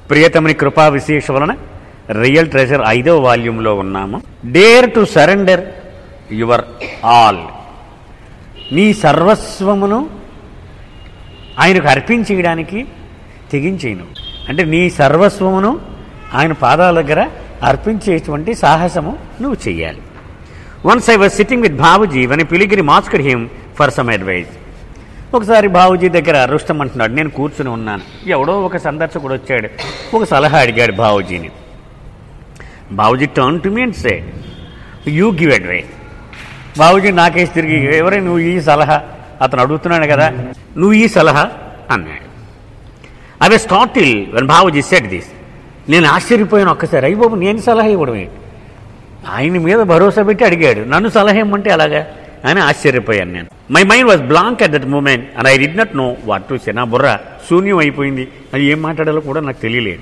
ప్రియతమని కృపా విశేష వలన రియల్ ట్రెజర్ ఐదో వాల్యూమ్లో ఉన్నాము dare to surrender your all నీ సర్వస్వమును ఆయనకు అర్పించేయడానికి తెగించేయను అంటే నీ సర్వస్వమును ఆయన పాదాల దగ్గర అర్పించేటువంటి సాహసము నువ్వు చెయ్యాలి once I was sitting with Babuji one pilgrim asked him for some advice ఒకసారి బాబుజీ దగ్గర రుష్టం అంటున్నాడు నేను కూర్చుని ఉన్నాను ఎవడో ఒక సందర్శకుడు వచ్చాడు ఒక సలహా అడిగాడు బాబుజీని Babuji turn to me and say you give advice Babuji నాకేసి తిరిగి ఎవరే నువ్వు ఈ సలహా అతను అడుగుతున్నాడు కదా నువ్వు ఈ సలహా అన్నాడు అవి startled when Babuji said this నేను ఆశ్చర్యపోయాను ఒక్కసారి అయ్యి బాబు నేను సలహా ఇవ్వడం ఏంటి ఆయన మీద భరోసా పెట్టి అడిగాడు నన్ను సలహా ఇమ్మంటే అలాగా అని ఆశ్చర్యపోయాను నేను my mind was blank at that moment and I did not know what to say నా బుర్ర శూన్యం అయిపోయింది అది ఏం మాట్లాడాలో కూడా నాకు తెలియలేదు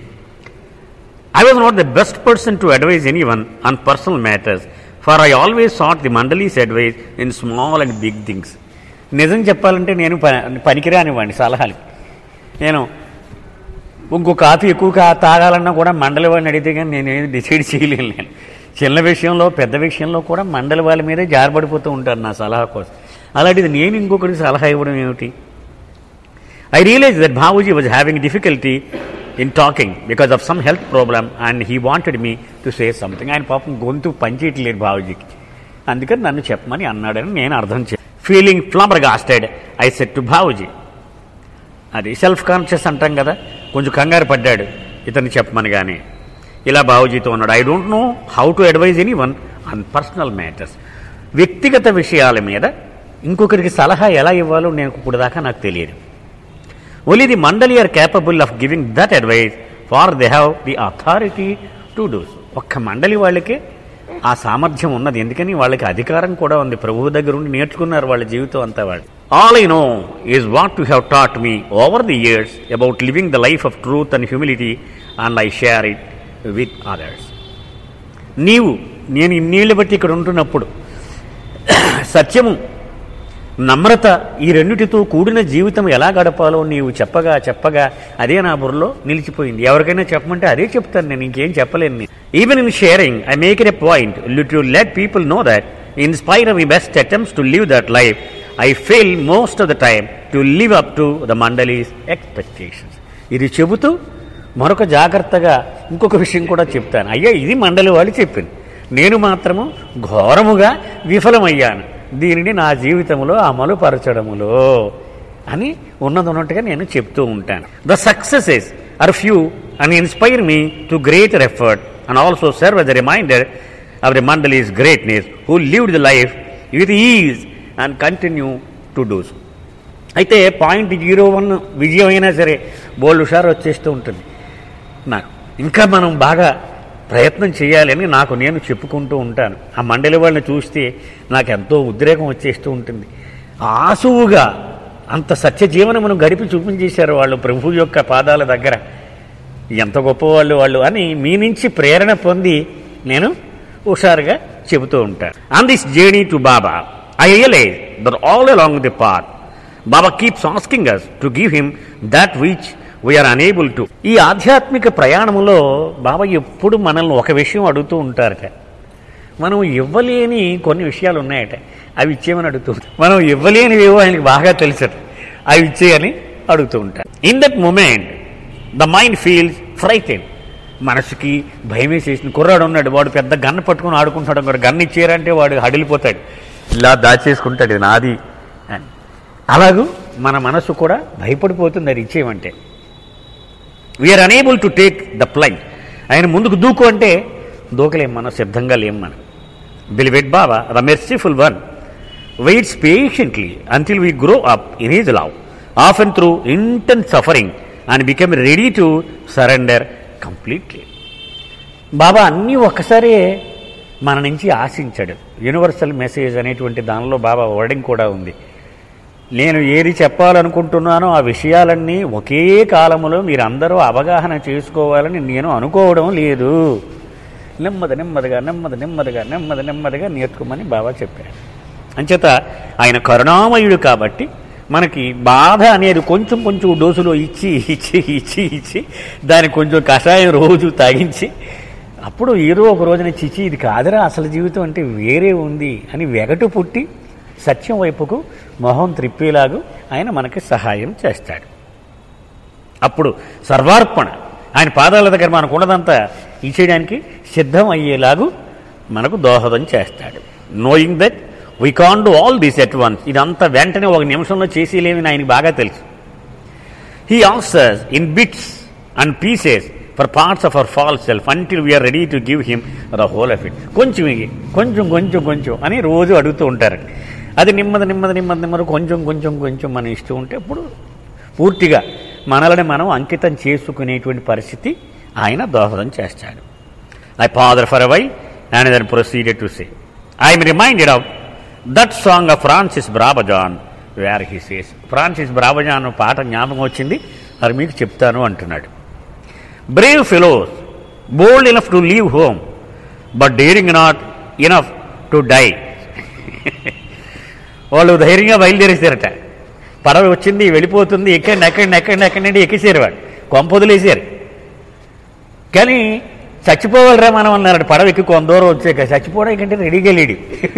I was not the best person to advise anyone on personal matters, for I always sought the Mandali's advice in small and big things. నిజం చెప్పాలంటే నేను ప- పనికిరానివ్వండి సలహాలు నేను ఇంకో కాఫీ ఎక్కువ కా తాగాలన్నా కూడా మండలి వాడిని అడిగితే కానీ నేను ఏది డిసైడ్ చేయలేను నేను చిన్న విషయంలో పెద్ద విషయంలో కూడా మండలి వాళ్ళ మీదే జారబడిపోతూ ఉంటాను నా సలహా కోసం అలాంటిది నేను ఇంకొకరికి సలహా ఇవ్వడం ఏమిటి I realized that Bhavuji was having difficulty in talking because of some health problem and he wanted me to say something. ఆయన పాపం గొంతు పనిచేయట్లేదు బాబుజీకి అందుకని నన్ను చెప్పమని అన్నాడని నేను అర్థం చే feeling flabbergasted I said to Babuji అది సెల్ఫ్ కాన్షియస్ అంటాం కదా కొంచెం కంగారు పడ్డాడు ఇతన్ని చెప్పమని కానీ ఇలా బాబుజీతో ఉన్నాడు I don't know how to advise anyone on personal matters వ్యక్తిగత విషయాల మీద ఇంకొకరికి సలహా ఎలా ఇవ్వాలో నేను ఇప్పుడు దాకా నాకు తెలియదు only the mandali are capable of giving that advice for they have the authority to do ఒక్క మండలి వాళ్ళకే ఆ సామర్థ్యం ఉన్నది ఎందుకని వాళ్ళకి అధికారం కూడా ఉంది ప్రభువు దగ్గర ఉండి నేర్చుకున్నారు వాళ్ళ జీవితం అంతా వాళ్ళు all I know is what to have taught me over the years about living the life of truth and humility and I share it with others నీవు నేను ఇన్నేళ్ళు బట్టి ఇక్కడ ఉంటున్నప్పుడు సత్యము నమ్రత ఈ రెండిటితో కూడిన జీవితం ఎలా గడపాలో నీవు చెప్పగా చెప్పగా అదే నా బుర్రలో నిలిచిపోయింది ఎవరికైనా చెప్పమంటే అదే చెప్తాను నేను ఇంకేం చెప్పలేను నేను even in sharing I make it a point to let people know that in spite of my best attempts to live that life I fail most of the time to live up to the mandali's expectations ఇది చెబుతూ మరొక జాగ్రత్తగా ఇంకొక విషయం కూడా చెప్తాను అయ్యా ఇది మండలి వాళ్ళు చెప్పింది నేను మాత్రము ఘోరముగా విఫలమయ్యాను దీనిని నా జీవితంలో అమలు పరచడములో అని ఉన్నది ఉన్నట్టుగా నేను చెప్తూ ఉంటాను the successes are few and inspire me to greater effort and also serve as the reminder of the mandali's greatness who lived the life with ease and continue to do so అయితే పాయింట్ జీరో వన్ విజయం అయినా సరే బోల్డ్ హుషారు వచ్చేస్తూ ఉంటుంది నాకు ఇంకా మనం బాగా ప్రయత్నం చేయాలని నాకు నేను చెప్పుకుంటూ ఉంటాను ఆ మండలి వాళ్ళని చూస్తే నాకు ఎంతో ఉద్రేకం వచ్చేస్తూ ఉంటుంది ఆసువుగా అంత సత్య జీవనమును గడిపి చూపించేశారు వాళ్ళు ప్రభు యొక్క పాదాల దగ్గర ఎంత గొప్పవాళ్ళు వాళ్ళు అని మీ నుంచి ప్రేరణ పొంది నేను హుషారుగా చెబుతూ ఉంటాను on this journey to Baba I realise that all along the path Baba keeps asking us to give him that which we're unable to ఈ ఆధ్యాత్మిక ప్రయాణంలో బాబా ఎప్పుడు మనల్ని ఒక విషయం అడుగుతూ ఉంటారట మనం ఇవ్వలేని కొన్ని విషయాలు ఉన్నాయట అవి ఇచ్చేయమని అడుగుతూ ఉంటారు. మనం ఇవ్వలేనివేవో ఆయనకి బాగా తెలుసట అవి ఇచ్చేయని అడుగుతూ ఉంటారు in that moment the mind feels frightened మనసుకి భయం వేసేసిన కుర్రాడు ఉన్నాడు వాడు పెద్ద గన్న పట్టుకొని ఆడుకుంటాడు మరి గన్న ఇచ్చారంటే వాడు హడిలిపోతాడు ఇలా దాచేసుకుంటాడు ఇది నాది అని అలాగూ మన మనసు కూడా భయపడిపోతుంది అది ఇచ్చేయమంటే we're unable to take the plunge ఆయన ముందుకు దూకు అంటే దూకలేం మనం సిద్ధంగా లేం మనం beloved Baba the merciful one waits patiently until we grow up in his love of and through intense suffering and become ready to surrender completely Baba అన్నీ ఒక్కసారే మన నుంచి ఆశించాడు యూనివర్సల్ మెసేజ్ అనేటువంటి దానిలో బాబా వర్డింగ్ కూడా ఉంది నేను ఏది చెప్పాలనుకుంటున్నానో ఆ విషయాలన్నీ ఒకే కాలంలో మీరందరూ అవగాహన చేసుకోవాలని నేను అనుకోవడం లేదు నెమ్మది నెమ్మదిగా నెమ్మది నెమ్మదిగా నెమ్మది నెమ్మదిగా నేర్చుకోమని బాబా చెప్పారు అంచేత ఆయన కరుణామయుడు కాబట్టి మనకి బాధ అనేది కొంచెం కొంచెం డోసులో ఇచ్చి ఇచ్చి ఇచ్చి ఇచ్చి దానికి కొంచెం కషాయం రోజు తాగించి అప్పుడు ఏదో ఒక రోజున చిచి ఇది కాదురా అసలు జీవితం అంటే వేరే ఉంది అని వెగటు పుట్టి సత్యం వైపుకు మొహం త్రిప్పేలాగు ఆయన మనకి సహాయం చేస్తాడు అప్పుడు సర్వార్పణ ఆయన పాదాల దగ్గర మనకు ఉన్నదంతా ఇచ్చేయడానికి సిద్ధం అయ్యేలాగు మనకు దోహదం చేస్తాడు knowing that we can do all these at once ఇదంతా వెంటనే ఒక నిమిషంలో చేసేలేమని ఆయనకి బాగా తెలుసు he answers in bits and pieces for parts of our false self until we're ready to give him the whole of it కొంచెం ఇగి, కొంచెం కొంచెం కొంచెం అని రోజు అడుగుతూ ఉంటారు అది నెమ్మది నెమ్మది నెమ్మది నెమ్మది కొంచెం కొంచెం కొంచెం మనం ఇస్తూ ఉంటే అప్పుడు పూర్తిగా మనల్ని మనం అంకితం చేసుకునేటువంటి పరిస్థితి ఆయన దోహదం చేస్తాడు I pondered for a while and then proceeded to say I'm reminded of that song of Francis Brabazon where he says Francis Brabazon పాట జ్ఞాపకం వచ్చింది అది మీకు చెప్తాను అంటున్నాడు brave fellows bold enough to leave home but daring not enough to die వాళ్ళు ధైర్యంగా బయలుదేరేశారట పడవ వచ్చింది వెళ్ళిపోతుంది ఎక్కండి ఎక్కండి ఎక్కండి ఎక్కండి అంటే ఎక్కేసారు వాడు కొంప వదిలేశారు కానీ చచ్చిపోవాలిరా మనం అన్నారట పడవ ఎక్కి కొంత దూరం వచ్చాక చచ్చిపోవడానికంటే రెడీగా లేడు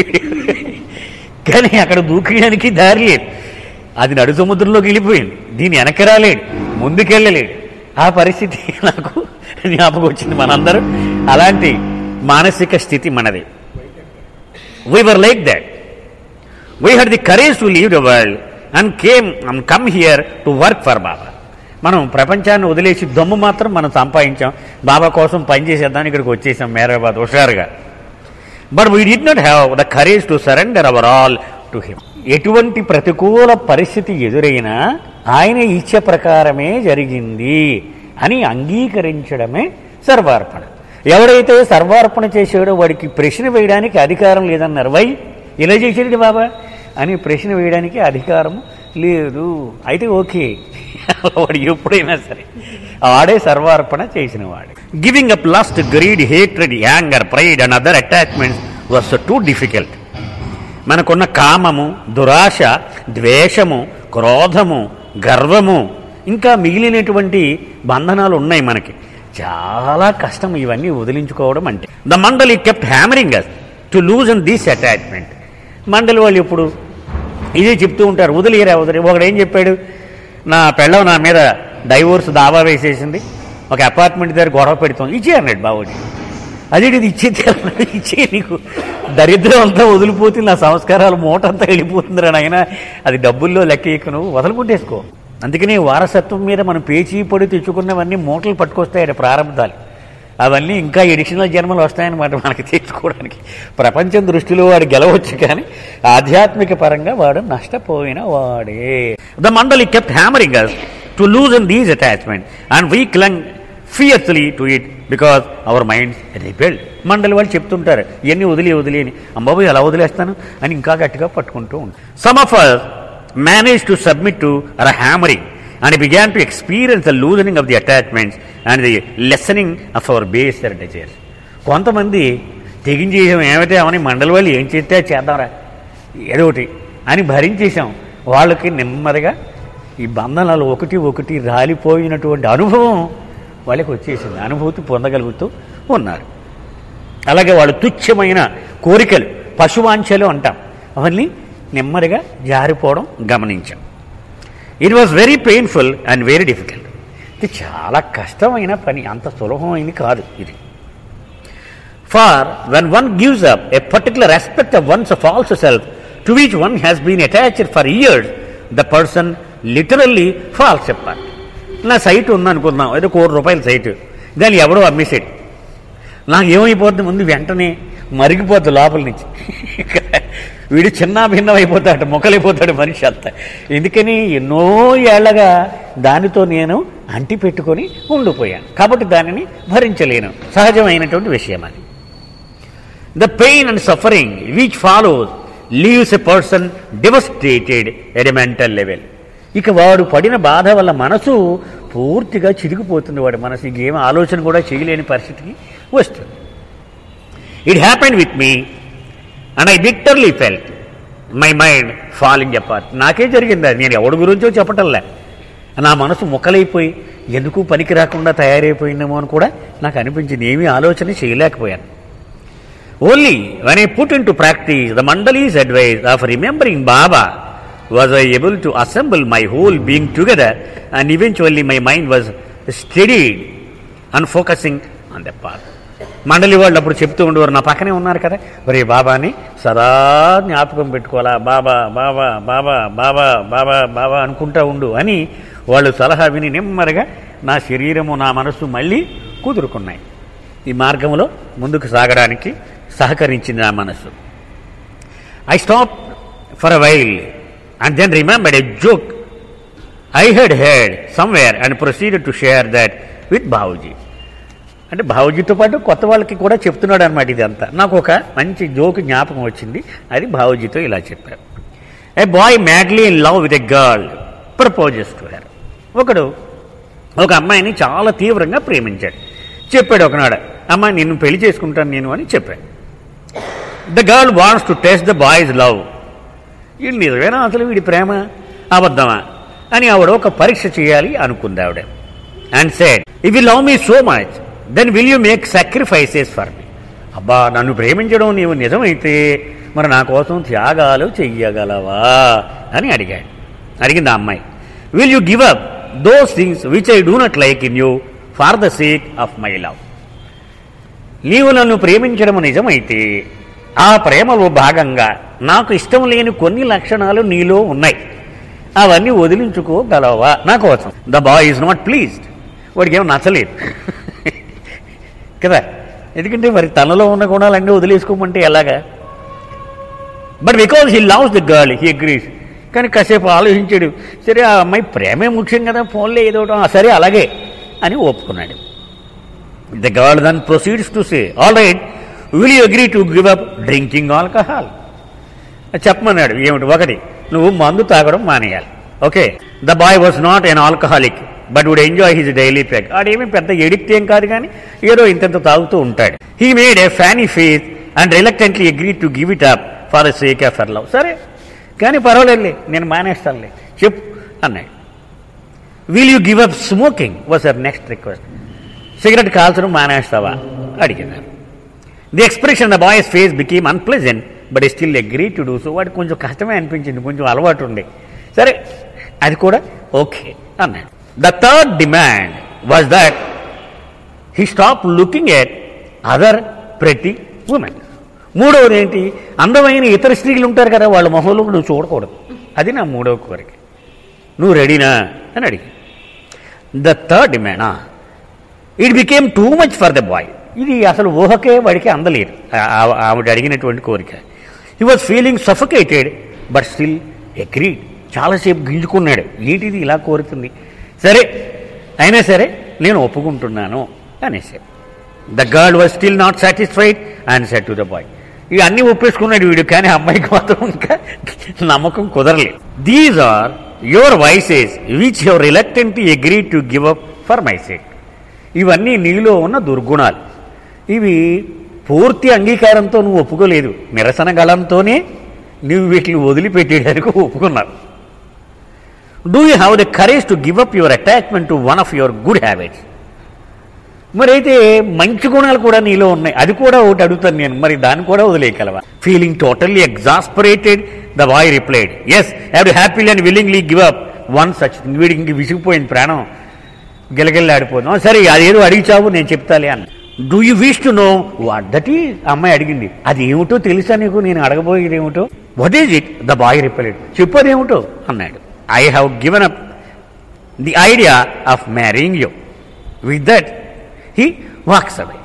కానీ అక్కడ దూకేయడానికి దారి లేదు అది నడు సముద్రంలోకి వెళ్ళిపోయింది దీని వెనక రాలేడు ముందుకెళ్ళలేడు ఆ పరిస్థితి నాకు జ్ఞాపకం వచ్చింది మనందరూ అలాంటి మానసిక స్థితి మనది we were like that we had the courage to leave the world and came and come here to work for Baba మనం ప్రపంచాన్ని వదిలేసి దమ్ము మాత్రం మనం సంపాదించాం బాబా కోసం పనిచేసేద్దాం ఇక్కడికి వచ్చేసాం మేరాబాద్ హుషారుగా but we did not have the courage to surrender our all to him ఎటువంటి ప్రతికూల పరిస్థితి ఎదురైనా ఆయన ఇచ్చే ప్రకారమే జరిగింది అని అంగీకరించడమే సర్వార్పణ ఎవడైతే సర్వార్పణ చేసాడో వాడికి ప్రశ్న వేయడానికి అధికారం లేదన్నారు వై ఇలా చేసేది బాబా అని ప్రశ్న వేయడానికి అధికారం లేదు అయితే ఓకే వాడు ఎప్పుడైనా సరే వాడే సర్వార్పణ చేసిన వాడు giving up lust greed hatred anger pride and other attachments was too difficult మనకున్న కామము దురాశ ద్వేషము క్రోధము గర్వము ఇంకా మిగిలినటువంటి బంధనాలు ఉన్నాయి మనకి చాలా కష్టం ఇవన్నీ వదిలించుకోవడం అంటే the mandali kept hammering us to loosen this attachment mandali వాళ్ళు ఎప్పుడు ఇదే చెప్తూ ఉంటారు వదిలేరా వదిలే ఒకడు ఏం చెప్పాడు నా పెళ్ళం నా మీద డైవోర్స్ దావా వేసేసింది ఒక అపార్ట్మెంట్ దగ్గర గొడవ పెడుతుంది ఇచ్చే అన్నాడు బాబుడి అదేంటి ఇది ఇచ్చే ఇచ్చే నీకు దరిద్రం అంతా వదిలిపోతుంది నా సంస్కారాలు మూట అంతా వెళ్ళిపోతుందిరా నాయన అది డబ్బుల్లో లెక్క ఎక్కు నువ్వు వదలుకుంటేసుకో అందుకని వారసత్వం మీద మనం పేచీ పొడి తెచ్చుకున్నవన్నీ మూటలు పట్టుకొస్తాయి ప్రారంభాలు అవన్నీ ఇంకా ఎడిషనల్ జన్మలు వస్తాయన్నమాట మనకి తెచ్చుకోవడానికి ప్రపంచం దృష్టిలో వాడు గెలవచ్చు కానీ ఆధ్యాత్మిక పరంగా వాడు నష్టపోయిన వాడే the mandali kept hammering us to loosen these attachment and we clung fiercely to it because our minds rebelled mandali వాళ్ళు చెప్తుంటారు ఇవన్నీ వదిలి వదిలి అని అమ్మాబోయ్ ఎలా వదిలేస్తాను అని ఇంకా గట్టిగా పట్టుకుంటూ ఉంటారు some of us manage to submit to our hammering and began to experience the loosening of the attachments and the lessening of our base desires. కొంతమంది తెగించేసాం ఏమైతే అవని మండలి వాళ్ళు ఏం చేస్తే అది చేద్దాంరా ఏదో ఒకటి అని భరించేశాం వాళ్ళకి నెమ్మదిగా ఈ బంధనాలు ఒకటి ఒకటి రాలిపోయినటువంటి అనుభవం వాళ్ళకి వచ్చేసింది అనుభూతి పొందగలుగుతూ ఉన్నారు అలాగే వాళ్ళు తుచ్చమైన కోరికలు పశువాంఛలు అంటాం అవన్నీ నెమ్మదిగా జారిపోవడం గమనించాం it was very painful and very difficult ఇది చాలా కష్టమైన పని అంత సులభమైంది కాదు ఇది for when one gives up a particular respect of one's false self to which one has been attached for years the person literally falls చెప్పాలి నా సైట్ ఉందనుకుందాం ఏదో కోటి రూపాయల సైట్ దాన్ని ఎవడో అమ్మేసాడు నాకు ఏమైపోద్ది ముందు వెంటనే మరిగిపోద్ది లోపల నుంచి వీడు చిన్న భిన్నం అయిపోతాడు మొక్కలైపోతాడు మనిషి అంతా ఎందుకని ఎన్నో ఏళ్లగా దానితో నేను అంటి పెట్టుకొని ఉండిపోయాను కాబట్టి దానిని భరించలేను సహజమైనటువంటి విషయం అది the pain and suffering which follows leaves a person devastated at a mental level ఇక వాడు పడిన బాధ వల్ల మనసు పూర్తిగా చిరిగిపోతుంది వాడి మనసు ఇంకేం ఆలోచన కూడా చేయలేని పరిస్థితికి వస్తుంది it happened with me and I bitterly felt my mind falling apart నాకే జరిగింది అది నేను ఎవడి గురించో చెప్పటంలే నా మనసు ముక్కలైపోయి ఎందుకు పనికి రాకుండా తయారైపోయిందేమో అని కూడా నాకు అనిపించింది ఏమీ ఆలోచన చేయలేకపోయాను only when I put into practice the mandali's advice of remembering Baba was I able to assemble my whole being together and eventually my mind was steadied and focusing on the path mandali వాళ్ళు అప్పుడు చెప్తూ ఉండేవారు నా పక్కనే ఉన్నారు కదా ఒరే బాబాని సదా జ్ఞాపకం పెట్టుకోవాలా బాబా బాబా బాబా బాబా బాబా బాబా అనుకుంటా ఉండు అని వాళ్ళు సలహా విని నెమ్మదిగా నా శరీరము నా మనస్సు మళ్ళీ కుదురుకున్నాయి ఈ మార్గంలో ముందుకు సాగడానికి సహకరించింది నా మనస్సు I stop for a while and then remembered a joke I had heard somewhere and proceeded to share that with Bauji అంటే బావుజీతో పాటు కొత్త వాళ్ళకి కూడా చెప్తున్నాడు అనమాట ఇదంతా నాకు ఒక మంచి జోక్ జ్ఞాపకం వచ్చింది అది బావుజీతో ఇలా చెప్పారు a boy madly in love with a girl proposes to her ఒకడు ఒక అమ్మాయిని చాలా తీవ్రంగా ప్రేమించాడు చెప్పాడు ఒకనాడు అమ్మాయి నిన్ను పెళ్లి చేసుకుంటాను నేను అని చెప్పాడు the girl wants to test the boy's love ఇది నిజమేనా అసలు వీడి ప్రేమ అబద్ధమా అని ఆవిడ ఒక పరీక్ష చేయాలి అనుకుంది ఆవిడ and said if you love me so much then will you make sacrifices for me అబ్బా నన్ను ప్రేమించడం నీవు నిజమైతే మరి నా కోసం త్యాగాలు చెయ్యగలవా అని అడిగాడు అడిగింది ఆ అమ్మాయి will you give up those things which I do not like in you for the sake of my love నీవు నన్ను ప్రేమించడం నిజమైతే ఆ ప్రేమలో భాగంగా నాకు ఇష్టం లేని కొన్ని లక్షణాలు నీలో ఉన్నాయి అవన్నీ వదిలించుకోగలవా నా కోసం the boy is not pleased వాడికి ఏమో నచ్చలేదు కదా ఎందుకంటే మరి తనలో ఉన్న గుణాలన్నీ వదిలేసుకోమంటే ఎలాగా but because he loves the girl he agrees కానీ కాసేపు ఆలోచించాడు సరే ఆ అమ్మాయి ప్రేమే ముఖ్యం కదా ఫోన్లో ఏదో ఒకటి, "ఆ, సరే అలాగే అని ఒప్పుకున్నాడు the girl then proceeds to say all right will you agree to give up drinking alcohol చెప్పమన్నాడు ఏమిటి ఒకటి నువ్వు మందు తాగడం మానేయాలి okay the boy was not an alcoholic but would enjoy his daily peg ఆడేమీ పెద్ద ఎడిక్ట్ ఏం కాదు కానీ ఏదో ఇంతంత తాగుతూ ఉంటాడు he made a funny face and reluctantly agree to give it up for the sake of for love సరే కానీ పర్వాలేదులే నేను మానేస్తానులే చెప్పు అన్నాడు will you give up smoking was her next request cigarette కాల్చడం మానేస్తావా అడిగినారు the expression the boy's face became unpleasant but still agree to do so వాడికి కొంచెం కష్టమే అనిపించింది కొంచెం అలవాటు ఉండే సరే అది కూడా ఓకే అన్నాడు the third demand was that he stop looking at other pretty women మూడవది ఏంటి అందమైన ఇతర స్త్రీలు ఉంటారు కదా వాళ్ళ మొహంలో నువ్వు చూడకూడదు అది నా మూడవ కోరిక నువ్వు రెడీనా అని అడిగి the third demand it became too much for the boy ఇది అసలు ఊహకే వాడికి అందలేదు ఆ- ఆ- ఆవిడ అడిగినటువంటి కోరిక he was feeling suffocated but still agreed చాలాసేపు గింజుకున్నాడు ఏంటిది ఇలా కోరుతుంది సరే అయినా సరే నేను ఒప్పుకుంటున్నాను అనేసి the girl was still not satisfied and said to the boy ఇవి అన్నీ ఒప్పేసుకున్నాడు వీడు కానీ అమ్మాయికి మాత్రం ఇంకా నమ్మకం కుదరలేదు these are your vices which you're reluctant agree to give up for my sake ఇవన్నీ నీలో ఉన్న దుర్గుణాలు ఇవి పూర్తి అంగీకారంతో నువ్వు ఒప్పుకోలేదు నిరసన గళంతోనే నువ్వు వీటిని వదిలిపెట్టేయడానికి ఒప్పుకున్నావు do you have the courage to give up your attachment to one of your good habits మరి అయితే మంచి గుణాలు కూడా నీలో ఉన్నాయి అది కూడా ఒకటి అడుగుతాను నేను మరి దాన్ని కూడా వదిలేయగలవా feeling totally exasperated the boy replied yes have to happily and willingly give up one such వీడికి ఇంక విసిగిపోయింది ప్రాణం గిలగిల్లాడిపోదాం సరే అదేదో అడిగిచావు నేను చెప్తాలే అన్న do you wish to know what that ఈ అమ్మాయి అడిగింది అది ఏమిటో తెలుసా నీకు నేను అడగబోయేది ఏమిటో what is it the boy replied చెప్పు అదేమిటో అన్నాడు I have given up the idea of marrying you with that he walks away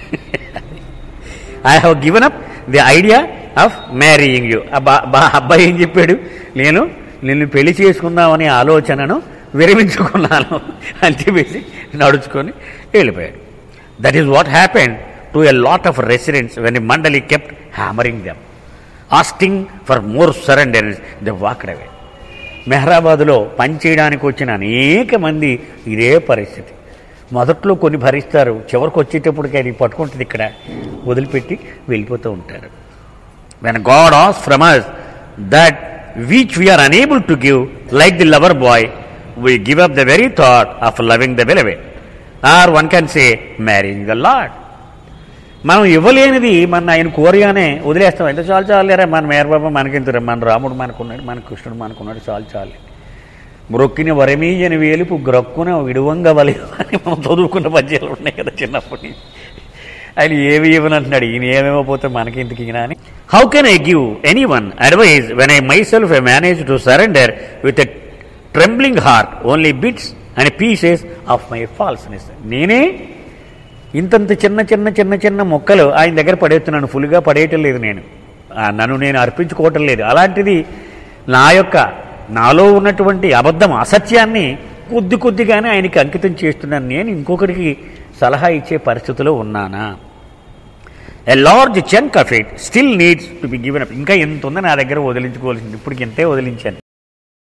I have given up the idea of marrying you అబ్బాయి ఏం చెప్పాడు నేను నిన్ను పెళ్లి చేసుకుందామనే ఆలోచనను విరమించుకున్నాను అని చెప్పేసి నడుచుకొని వెళ్ళిపోయాడు that is what happened to a lot of residents when mandali kept hammering them asking for more surrenders they walked away మెహరాబాదులో పనిచేయడానికి వచ్చిన అనేక మంది ఇదే పరిస్థితి మొదట్లో కొన్ని భరిస్తారు చివరికి వచ్చేటప్పటికి అది పట్టుకుంటుంది ఇక్కడ వదిలిపెట్టి వెళ్ళిపోతూ ఉంటారు వెన్ గాడ్ ఆస్ from us that which we're unable to give like the lover boy we give up the very thought of loving the beloved or one can say marrying the lord మనం ఇవ్వలేనిది మన ఆయన కోరిగానే వదిలేస్తాం అయితే చాలు చాలేరా మన మేరబాబు మనకెందుకు మన రాముడు మనకున్నాడు మన కృష్ణుడు మనకున్నాడు చాలు చాలు మ్రొక్కిన వరమీయని వేలుపు గ్రక్కున విడువంగ వలి అని మనం చదువుకున్న పద్యాలు ఉన్నాయి కదా చిన్నప్పటి నుంచి ఆయన ఏమి ఇవ్వనంటున్నాడు ఈయన ఏమేమోపోతే మనకెందుకు ఈయన అని how can I give any one advise when I myself I manage to surrender with a trembling heart only bits and pieces of my falseness నేనే ఇంతంత చిన్న చిన్న చిన్న చిన్న మొక్కలు ఆయన దగ్గర పడేస్తున్నాను ఫుల్గా పడేయటం లేదు నేను ఆ, నన్ను నేను అర్పించుకోవటం లేదు అలాంటిది నా యొక్క నాలో ఉన్నటువంటి అబద్ధం అసత్యాన్ని కొద్ది కొద్దిగానే ఆయనకి అంకితం చేస్తున్నాను నేను ఇంకొకరికి సలహా ఇచ్చే పరిస్థితిలో ఉన్నానా a large chunk of it still needs to be given up ఇంకా ఎంత ఉందో నా దగ్గర వదిలించుకోవాల్సింది ఇప్పటికి ఇంతే వదిలించాను